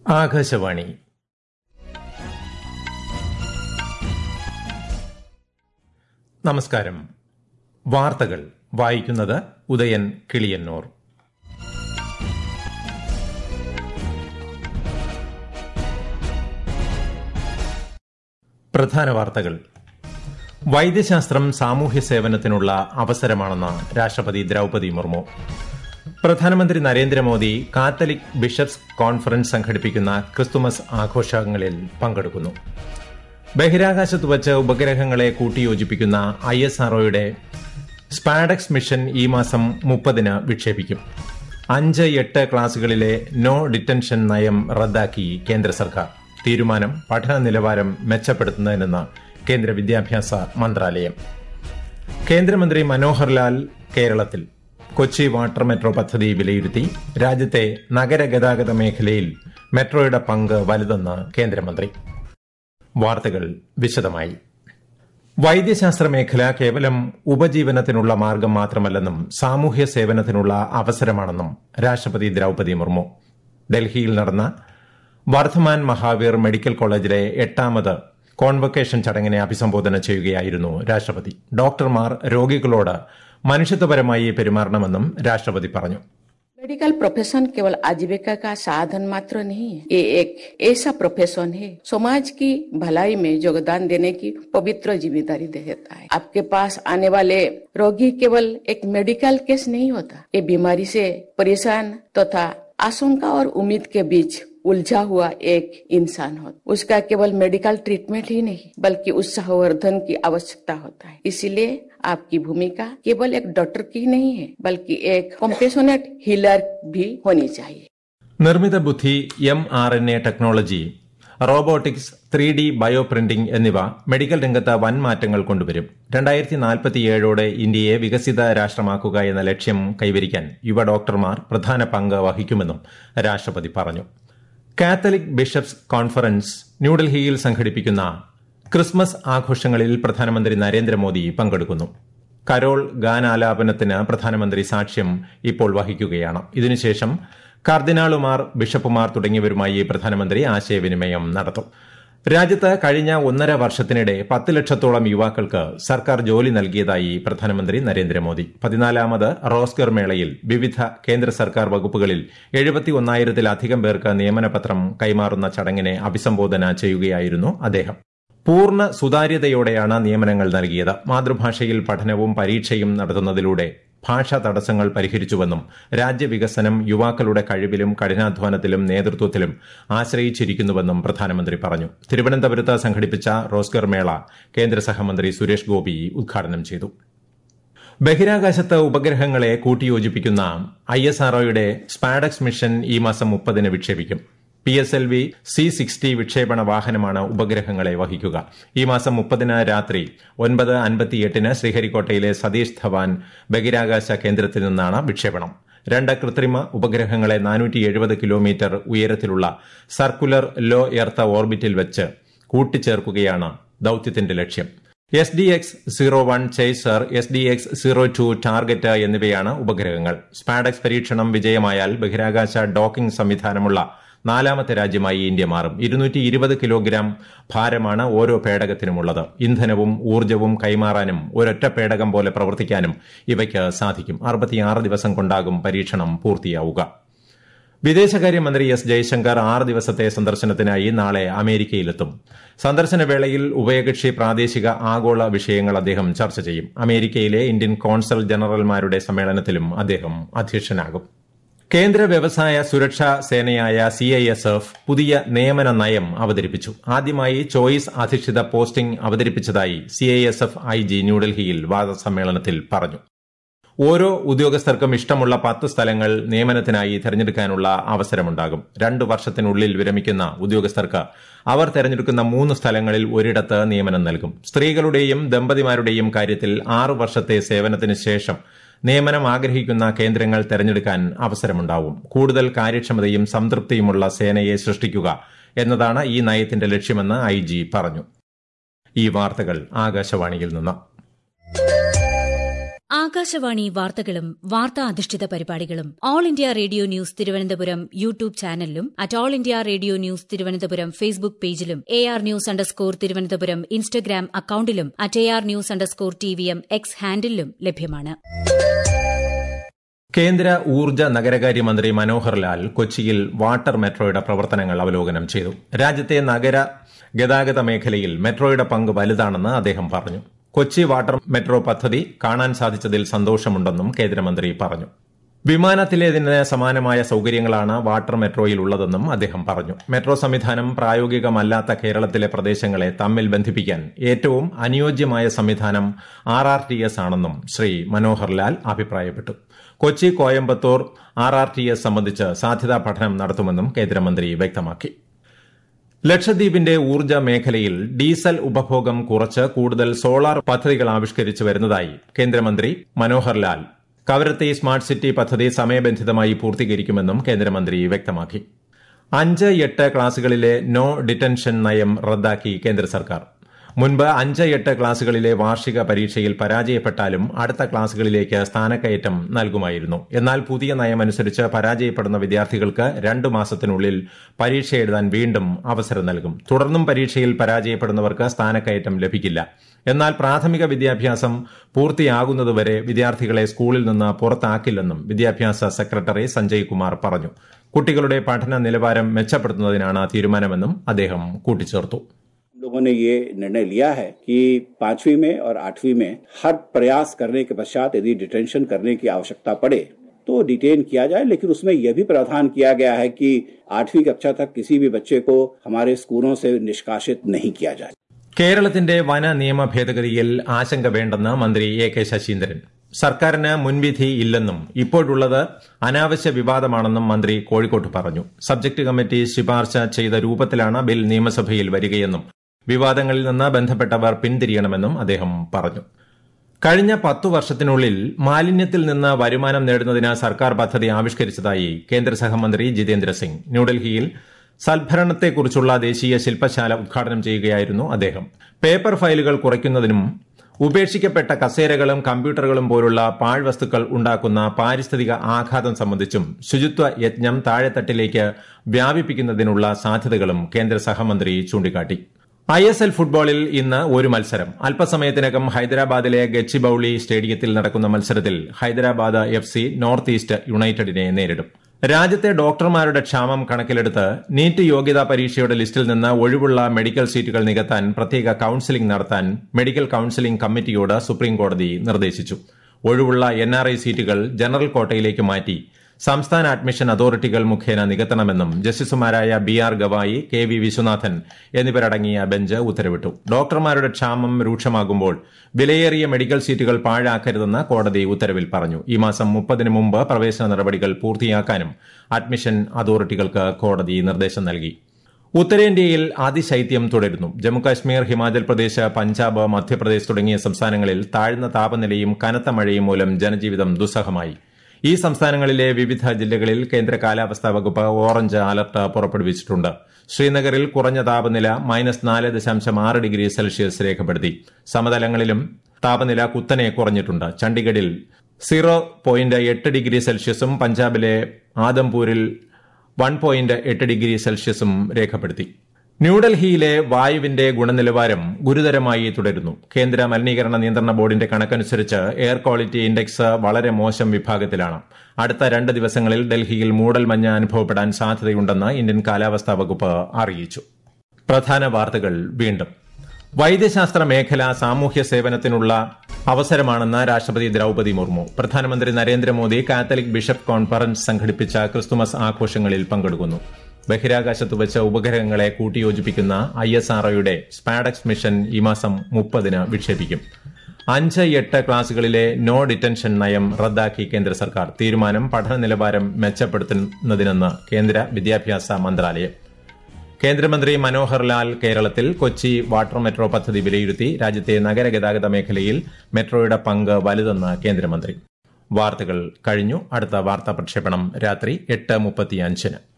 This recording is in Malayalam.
ആകാശവാണി നമസ്കാരം വാർത്തകൾ വായിക്കുന്നത് ഉദയൻ കിളിയന്നൂർ പ്രധാന വാർത്തകൾ വൈദ്യശാസ്ത്രം സാമൂഹ്യ സേവനത്തിനുള്ള അവസരമാണെന്ന് രാഷ്ട്രപതി ദ്രൌപതി മുർമു പ്രധാനമന്ത്രി നരേന്ദ്രമോദി കാത്തലിക് ബിഷപ്സ് കോൺഫറൻസ് സംഘടിപ്പിക്കുന്ന ക്രിസ്തുമസ് ആഘോഷങ്ങളിൽ പങ്കെടുക്കുന്നു ബഹിരാകാശത്ത് വച്ച് ഉപഗ്രഹങ്ങളെ കൂട്ടിയോജിപ്പിക്കുന്ന ഐ എസ് ആർഒയുടെ സ്പാഡക്സ് മിഷൻ ഈ മാസം മുപ്പതിന് വിക്ഷേപിക്കും അഞ്ച് എട്ട് ക്ലാസുകളിലെ നോ ഡിറ്റൻഷൻ നയം റദ്ദാക്കി കേന്ദ്ര സർക്കാർ തീരുമാനം പഠന നിലവാരം മെച്ചപ്പെടുത്തുന്നതിനെന്ന് കേന്ദ്ര വിദ്യാഭ്യാസ മന്ത്രാലയം കേന്ദ്രമന്ത്രി മനോഹർ ലാൽ കേരളത്തിൽ കൊച്ചി വാട്ടർ മെട്രോ പദ്ധതി വിലയിരുത്തി രാജ്യത്തെ നഗരഗതാഗത മേഖലയിൽ മെട്രോയുടെ പങ്ക് വലുതെന്ന് കേന്ദ്രമന്ത്രി വാർത്തകൾ വിശദമായി വൈദ്യശാസ്ത്ര മേഖല കേവലം ഉപജീവനത്തിനുള്ള മാർഗം മാത്രമല്ലെന്നും സാമൂഹ്യ സേവനത്തിനുള്ള അവസരമാണെന്നും രാഷ്ട്രപതി ദ്രൌപതി മുർമു ഡൽഹിയിൽ നടന്ന വർദ്ധമാൻ മഹാവീർ മെഡിക്കൽ കോളേജിലെ എട്ടാമത് കോൺവക്കേഷൻ ചടങ്ങിനെ അഭിസംബോധന ചെയ്യുകയായിരുന്നു രാഷ്ട്രപതി ഡോക്ടർമാർ രോഗികളോട് മനുഷ്യത്വപരമായി പെരുമാറണമെന്നും രാഷ്ട്രപതി പറഞ്ഞു मेडिकल प्रोफेशन केवल आजीविका का साधन मात्र नहीं है ये एक ऐसा प्रोफेशन है समाज की भलाई में योगदान देने की पवित्र जिम्मेदारी देता है आपके पास आने वाले रोगी केवल एक मेडिकल केस नहीं होता ये बीमारी से परेशान तथा आशंका और उम्मीद के बीच उलझा हुआ एक इंसान होता उसका केवल मेडिकल ट्रीटमेंट ही नहीं बल्कि उत्साहवर्धन की आवश्यकता होता है इसीलिए आपकी भूमिका केवल एक डॉक्टर की नहीं है बल्कि एक कम्पेशनेट हीलर भी होनी चाहिए നിർമ്മിത ബുദ്ധി M R N A technology robotics three D bio printing എന്നിവ മെഡിക്കൽ രംഗത്ത് വൻ മാറ്റങ്ങൾ കൊണ്ടുവരും രണ്ടായിരത്തി നാൽപ്പത്തിയേഴോടെ ഇന്ത്യയെ വികസിത രാഷ്ട്രമാക്കുക എന്ന ലക്ഷ്യം കൈവരിക്കാൻ യുവ ഡോക്ടർമാർ പ്രധാന പങ്ക് വഹിക്കുമെന്നും രാഷ്ട്രപതി പറഞ്ഞു കാത്തലിക് ബിഷപ്സ് കോൺഫറൻസ് ന്യൂഡൽഹിയിൽ സംഘടിപ്പിക്കുന്ന ക്രിസ്മസ് ആഘോഷങ്ങളിൽ പ്രധാനമന്ത്രി നരേന്ദ്രമോദി പങ്കെടുക്കുന്നു കരോൾ ഗാനാലാപനത്തിന് പ്രധാനമന്ത്രി സാക്ഷ്യം ഇപ്പോൾ വഹിക്കുകയാണ് ഇതിനുശേഷം കർദിനാളുമാർ ബിഷപ്പുമാർ തുടങ്ങിയവരുമായി പ്രധാനമന്ത്രി ആശയവിനിമയം നടത്തും രാജ്യത്ത് കഴിഞ്ഞ ഒന്നര വർഷത്തിനിടെ പത്ത് ലക്ഷത്തോളം യുവാക്കൾക്ക് സർക്കാർ ജോലി നൽകിയതായി പ്രധാനമന്ത്രി നരേന്ദ്രമോദി പതിനാലാമത് റോസ്കർ മേളയിൽ വിവിധ കേന്ദ്ര സർക്കാർ വകുപ്പുകളിൽ എഴുപത്തി ഒന്നായിരത്തിലധികം പേർക്ക് നിയമനപത്രം കൈമാറുന്ന ചടങ്ങിനെ അഭിസംബോധന ചെയ്യുകയായിരുന്നു അദ്ദേഹം പൂർണ്ണ സുതാര്യതയോടെയാണ് നിയമനങ്ങൾ നൽകിയത് മാതൃഭാഷയിൽ പഠനവും പരീക്ഷയും നടത്തുന്നതിലൂടെ ഭാഷാ തടസ്സങ്ങൾ പരിഹരിച്ചുവെന്നും രാജ്യവികസനം യുവാക്കളുടെ കഴിവിലും കഠിനാധ്വാനത്തിലും നേതൃത്വത്തിലും ആശ്രയിച്ചിരിക്കുന്നുവെന്നും പ്രധാനമന്ത്രി പറഞ്ഞു തിരുവനന്തപുരത്ത് സംഘടിപ്പിച്ച റോസ്കർ മേള കേന്ദ്ര സഹമന്ത്രി സുരേഷ് ഗോപി ഉദ്ഘാടനം ചെയ്തു ബഹിരാകാശത്ത് ഉപഗ്രഹങ്ങളെ കൂട്ടിയോജിപ്പിക്കുന്ന ഐ എസ് ആർഒയുടെ സ്പാഡക്സ് മിഷൻ ഈ മാസം മുപ്പതിന് വിക്ഷേപിക്കും P S L V C sixty വിക്ഷേപണ വാഹനമാണ് ഉപഗ്രഹങ്ങളെ വഹിക്കുക ഈ മാസം മുപ്പതിന് രാത്രി ഒൻപത് അൻപത്തിയെട്ടിന് ശ്രീഹരിക്കോട്ടയിലെ സതീഷ് ധവാൻ ബഹിരാകാശ കേന്ദ്രത്തിൽ നിന്നാണ് വിക്ഷേപണം രണ്ട് കൃത്രിമ ഉപഗ്രഹങ്ങളെ നാനൂറ്റി എഴുപത് കിലോമീറ്റർ ഉയരത്തിലുള്ള സർക്കുലർ ലോ എർത്ത ഓർബിറ്റിൽ വെച്ച് കൂട്ടിച്ചേർക്കുകയാണ് ദൌത്യത്തിന്റെ ലക്ഷ്യം S D X zero one chaser S D X zero two target എന്നിവയാണ് ഉപഗ്രഹങ്ങൾ സ്പാഡക്സ് പരീക്ഷണം വിജയമായാൽ ബഹിരാകാശ ഡോക്കിംഗ് സംവിധാനമുള്ള നാലാമത്തെ രാജ്യമായി ഇന്ത്യ മാറും ഇരുന്നൂറ്റി ഇരുപത് കിലോഗ്രാം ഭാരമാണ് ഓരോ പേടകത്തിനുമുള്ളത് ഇന്ധനവും ഊർജ്ജവും കൈമാറാനും ഒരൊറ്റ പേടകം പോലെ പ്രവർത്തിക്കാനും ഇവയ്ക്ക് സാധിക്കും അറുപത്തിയാറ് ദിവസം കൊണ്ടാകും പരീക്ഷണം പൂർത്തിയാവുക വിദേശകാര്യമന്ത്രി എസ് ജയശങ്കർ ആറ് ദിവസത്തെ സന്ദർശനത്തിനായി നാളെ അമേരിക്കയിലെത്തും സന്ദർശന വേളയിൽ ഉഭയകക്ഷി പ്രാദേശിക ആഗോള വിഷയങ്ങൾ അദ്ദേഹം ചർച്ച ചെയ്യും അമേരിക്കയിലെ ഇന്ത്യൻ കോൺസൽ ജനറൽമാരുടെ സമ്മേളനത്തിലും അദ്ദേഹം അധ്യക്ഷനാകും കേന്ദ്ര വ്യവസായ സുരക്ഷാ സേനയായ സി ഐ എസ് എഫ് പുതിയ നിയമന നയം അവതരിപ്പിച്ചു ആദ്യമായി ചോയ്സ് അധിഷ്ഠിത പോസ്റ്റിംഗ് അവതരിപ്പിച്ചതായി C I S F I G ന്യൂഡൽഹിയിൽ വാദസമ്മേളനത്തിൽ പറഞ്ഞു ഓരോ ഉദ്യോഗസ്ഥർക്കും ഇഷ്ടമുള്ള പത്ത് സ്ഥലങ്ങൾ നിയമനത്തിനായി തെരഞ്ഞെടുക്കാനുള്ള അവസരമുണ്ടാകും രണ്ടു വർഷത്തിനുള്ളിൽ വിരമിക്കുന്ന ഉദ്യോഗസ്ഥർക്ക് അവർ തെരഞ്ഞെടുക്കുന്ന മൂന്ന് സ്ഥലങ്ങളിൽ ഒരിടത്ത് നിയമനം നൽകും സ്ത്രീകളുടെയും ദമ്പതിമാരുടെയും കാര്യത്തിൽ ആറു വർഷത്തെ സേവനത്തിന് ശേഷം നിയമനം ആഗ്രഹിക്കുന്ന കേന്ദ്രങ്ങൾ തെരഞ്ഞെടുക്കാൻ അവസരമുണ്ടാവും കൂടുതൽ കാര്യക്ഷമതയും സംതൃപ്തിയുമുള്ള സേനയെ സൃഷ്ടിക്കുക എന്നതാണ് ഈ നയത്തിന്റെ ലക്ഷ്യമെന്ന് ഐ ജി പറഞ്ഞു ഈ വാർത്തകൾ ആകാശവാണിയിൽ നിന്ന് ആകാശവാണി വാർത്തകളും വാർത്താ അധിഷ്ഠിത പരിപാടികളും all India radio news Thiruvananthapuram YouTube ചാനലിലും at all India radio news Thiruvananthapuram Facebook പേജിലും A R news underscore Thiruvananthapuram Instagram അക്കൌണ്ടിലും at A R news underscore T V M X ഹാൻഡിലും ലഭ്യമാണ് കേന്ദ്ര ഊർജ്ജ നഗരകാര്യമന്ത്രി മനോഹർ ലാൽ കൊച്ചിയിൽ വാട്ടർ മെട്രോയുടെ പ്രവർത്തനങ്ങൾ അവലോകനം ചെയ്തു രാജ്യത്തെ നഗര ഗതാഗത മേഖലയിൽ മെട്രോയുടെ പങ്ക് വലുതാണെന്ന് അദ്ദേഹം പറഞ്ഞു കൊച്ചി വാട്ടർ മെട്രോ പദ്ധതി കാണാൻ സാധിച്ചതിൽ സന്തോഷമുണ്ടെന്നും കേന്ദ്രമന്ത്രി പറഞ്ഞു വിമാനത്തിലേതിന് സമാനമായ സൌകര്യങ്ങളാണ് വാട്ടർ മെട്രോയിൽ ഉള്ളതെന്നും അദ്ദേഹം പറഞ്ഞു മെട്രോ സംവിധാനം പ്രായോഗികമല്ലാത്ത കേരളത്തിലെ പ്രദേശങ്ങളെ തമ്മിൽ ബന്ധിപ്പിക്കാൻ ഏറ്റവും അനുയോജ്യമായ സംവിധാനം ആർ ആർ ടി എസ് ആണെന്നും ശ്രീ മനോഹർ ലാൽ അഭിപ്രായപ്പെട്ടു Kochi Coimbatore R R T S സംബന്ധിച്ച് സാധ്യതാ പഠനം നടത്തുമെന്നും കേന്ദ്രമന്ത്രി വ്യക്തമാക്കി ലക്ഷദ്വീപിന്റെ ഊർജ്ജ മേഖലയിൽ ഡീസൽ ഉപഭോഗം കുറച്ച് കൂടുതൽ സോളാർ പദ്ധതികൾ ആവിഷ്കരിച്ചു വരുന്നതായി കേന്ദ്രമന്ത്രി മനോഹർ ലാൽ കവരത്തി സ്മാർട്ട് സിറ്റി പദ്ധതി സമയബന്ധിതമായി പൂർത്തീകരിക്കുമെന്നും കേന്ദ്രമന്ത്രി വ്യക്തമാക്കി അഞ്ച് എട്ട് ക്ലാസുകളിലെ നോ ഡിറ്റൻഷൻ നയം റദ്ദാക്കി കേന്ദ്ര സർക്കാർ മുൻപ് അഞ്ച് എട്ട് ക്ലാസുകളിലെ വാർഷിക പരീക്ഷയിൽ പരാജയപ്പെട്ടാലും അടുത്ത ക്ലാസുകളിലേക്ക് സ്ഥാനക്കയറ്റം നൽകുമായിരുന്നു എന്നാൽ പുതിയ നയമനുസരിച്ച് പരാജയപ്പെടുന്ന വിദ്യാർത്ഥികൾക്ക് രണ്ടു മാസത്തിനുള്ളിൽ പരീക്ഷ എഴുതാൻ വീണ്ടും അവസരം നൽകും തുടർന്നും പരീക്ഷയിൽ പരാജയപ്പെടുന്നവർക്ക് സ്ഥാനക്കയറ്റം ലഭിക്കില്ല എന്നാൽ പ്രാഥമിക വിദ്യാഭ്യാസം പൂർത്തിയാകുന്നതുവരെ വിദ്യാർത്ഥികളെ സ്കൂളിൽ നിന്ന് പുറത്താക്കില്ലെന്നും വിദ്യാഭ്യാസ സെക്രട്ടറി സഞ്ജയ് കുമാർ പറഞ്ഞു കുട്ടികളുടെ പഠന നിലവാരം മെച്ചപ്പെടുത്തുന്നതിനാണ് തീരുമാനമെന്നും അദ്ദേഹം കൂട്ടിച്ചേർത്തു लोगों ने ये निर्णय लिया है कि पांचवी में और आठवीं में हर प्रयास करने के पश्चात यदि डिटेंशन करने की आवश्यकता पड़े तो डिटेन किया जाए लेकिन उसमें यह भी प्रावधान किया गया है कि आठवीं कक्षा तक किसी भी बच्चे को हमारे स्कूलों से निष्कासित नहीं किया जाए കേരളത്തിന്റെ വന നിയമ ഭേദഗതിയിൽ ആശങ്ക വേണ്ടെന്ന് മന്ത്രി എ കെ ശശീന്ദ്രൻ സർക്കാരിന് മുൻവിധി ഇല്ലെന്നും ഇപ്പോഴുള്ളത് അനാവശ്യ വിവാദമാണെന്നും മന്ത്രി കോഴിക്കോട്ട് പറഞ്ഞു സബ്ജക്ട് കമ്മിറ്റി ശുപാർശ ചെയ്ത രൂപത്തിലാണ് ബിൽ നിയമസഭയിൽ വരികയെന്നും വിവാദങ്ങളിൽ നിന്ന് ബന്ധപ്പെട്ടവർ പിന്തിരിയണമെന്നും അദ്ദേഹം പറഞ്ഞു കഴിഞ്ഞ പത്തു വർഷത്തിനുള്ളിൽ മാലിന്യത്തിൽ നിന്ന് വരുമാനം നേടുന്നതിന് സർക്കാർ പദ്ധതി ആവിഷ്കരിച്ചതായി കേന്ദ്ര സഹമന്ത്രി ജിതേന്ദ്ര സിംഗ് ന്യൂഡൽഹിയിൽ സദ്ഭരണത്തെക്കുറിച്ചുള്ള ദേശീയ ശില്പശാല ഉദ്ഘാടനം ചെയ്യുകയായിരുന്നു അദ്ദേഹം പേപ്പർ ഫയലുകൾ കുറയ്ക്കുന്നതിനും ഉപേക്ഷിക്കപ്പെട്ട കസേരകളും കമ്പ്യൂട്ടറുകളും പോലുള്ള പാഴ്വസ്തുക്കൾ ഉണ്ടാക്കുന്ന പാരിസ്ഥിതിക ആഘാതം സംബന്ധിച്ചും ശുചിത്വ യജ്ഞം താഴെത്തട്ടിലേക്ക് വ്യാപിപ്പിക്കുന്നതിനുള്ള സാധ്യതകളും കേന്ദ്ര സഹമന്ത്രി ചൂണ്ടിക്കാട്ടി ഐ എസ് എൽ ഫുട്ബോളിൽ ഇന്ന് ഒരു മത്സരം അല്പസമയത്തിനകം ഹൈദരാബാദിലെ ഗച്ചിബൌളി സ്റ്റേഡിയത്തിൽ നടക്കുന്ന മത്സരത്തിൽ Hyderabad F C north east യുണൈറ്റഡിനെ നേരിടും രാജ്യത്തെ ഡോക്ടർമാരുടെ ക്ഷാമം കണക്കിലെടുത്ത് നീറ്റ് യോഗ്യതാ പരീക്ഷയുടെ ലിസ്റ്റിൽ നിന്ന് ഒഴിവുള്ള മെഡിക്കൽ സീറ്റുകൾ നികത്താൻ പ്രത്യേക കൌൺസിലിംഗ് നടത്താൻ മെഡിക്കൽ കൌൺസിലിംഗ് കമ്മിറ്റിയോട് സുപ്രീംകോടതി നിർദ്ദേശിച്ചു ഒഴിവുള്ള N R I seats general കോട്ടയിലേക്ക് മാറ്റി സംസ്ഥാന അഡ്മിഷൻ അതോറിറ്റികൾ മുഖേന നികത്തണമെന്നും ജസ്റ്റിസുമാരായ B R Gavai K V Viswanathan എന്നിവരടങ്ങിയ ബെഞ്ച് ഉത്തരവിട്ടു ഡോക്ടർമാരുടെ ക്ഷാമം രൂക്ഷമാകുമ്പോൾ വിലയേറിയ മെഡിക്കൽ സീറ്റുകൾ പാഴാക്കരുതെന്ന് കോടതി ഉത്തരവിൽ പറഞ്ഞു ഈ മാസം മുപ്പതിന് മുമ്പ് പ്രവേശന നടപടികൾ പൂർത്തിയാക്കാനും അഡ്മിഷൻ അതോറിറ്റികൾക്ക് കോടതി നിർദ്ദേശം നൽകി ഉത്തരേന്ത്യയിൽ അതിശൈത്യം തുടരുന്നു ജമ്മുകാശ്മീർ ഹിമാചൽ പ്രദേശ് പഞ്ചാബ് മധ്യപ്രദേശ് തുടങ്ങിയ സംസ്ഥാനങ്ങളിൽ താഴ്ന്ന താപനിലയും കനത്ത മഴയും മൂലം ജനജീവിതം ദുസ്സഹമായി ഈ സംസ്ഥാനങ്ങളിലെ വിവിധ ജില്ലകളിൽ കേന്ദ്ര കാലാവസ്ഥാ വകുപ്പ് ഓറഞ്ച് അലർട്ട് പുറപ്പെടുവിച്ചിട്ടുണ്ട് ശ്രീനഗറിൽ കുറഞ്ഞ താപനില മൈനസ് നാല് ദശാംശം ആറ് ഡിഗ്രി സെൽഷ്യസ് രേഖപ്പെടുത്തി സമതലങ്ങളിലും താപനില കുത്തനെ കുറഞ്ഞിട്ടുണ്ട് ചണ്ഡിഗഡിൽ സീറോ പോയിന്റ് എട്ട് ഡിഗ്രി സെൽഷ്യസും പഞ്ചാബിലെ ആദംപൂരിൽ വൺ പോയിന്റ് എട്ട് ഡിഗ്രി സെൽഷ്യസും രേഖപ്പെടുത്തി ന്യൂഡൽഹിയിലെ വായുവിന്റെ ഗുണനിലവാരം ഗുരുതരമായി തുടരുന്നു കേന്ദ്ര മലിനീകരണ നിയന്ത്രണ ബോർഡിന്റെ കണക്കനുസരിച്ച് എയർ ക്വാളിറ്റി ഇൻഡെക്സ് വളരെ മോശം വിഭാഗത്തിലാണ് അടുത്ത രണ്ട് ദിവസങ്ങളിൽ ഡൽഹിയിൽ മൂടൽമഞ്ഞ് അനുഭവപ്പെടാൻ സാധ്യതയുണ്ടെന്ന് ഇന്ത്യൻ കാലാവസ്ഥാ വകുപ്പ് അറിയിച്ചു പ്രധാന വാർത്തകൾ വീണ്ടും വൈദ്യശാസ്ത്ര മേഖല സാമൂഹ്യ സേവനത്തിനുള്ള അവസരമാണെന്ന് രാഷ്ട്രപതി ദ്രൌപതി മുർമു പ്രധാനമന്ത്രി നരേന്ദ്രമോദി കാത്തലിക് ബിഷപ്പ് കോൺഫറൻസ് സംഘടിപ്പിച്ച ക്രിസ്തുമസ് ആഘോഷങ്ങളിൽ പങ്കെടുക്കുന്നു ബഹിരാകാശത്ത് വെച്ച് ഉപഗ്രഹങ്ങളെ കൂട്ടിയോജിപ്പിക്കുന്ന ഐ എസ് ആർഒയുടെ സ്പാഡക്സ് മിഷൻ ഈ മാസം മുപ്പതിന് വിക്ഷേപിക്കും അഞ്ച് എട്ട് ക്ലാസുകളിലെ നോ ഡിറ്റൻഷൻ നയം റദ്ദാക്കി കേന്ദ്ര സർക്കാർ തീരുമാനം പഠന നിലവാരം മെച്ചപ്പെടുത്തുന്നതിനെന്ന് കേന്ദ്ര വിദ്യാഭ്യാസ മന്ത്രാലയം കേന്ദ്രമന്ത്രി മനോഹർ ലാൽ കേരളത്തിൽ കൊച്ചി വാട്ടർ മെട്രോ പദ്ധതി വിലയിരുത്തി രാജ്യത്തെ നഗരഗതാഗത മേഖലയിൽ മെട്രോയുടെ പങ്ക് വലുതെന്ന് കേന്ദ്രമന്ത്രി വാർത്തകൾ കഴിഞ്ഞു അടുത്ത വാർത്താ പ്രക്ഷേപണം രാത്രി എട്ട് മുപ്പത്തിയഞ്ചിന്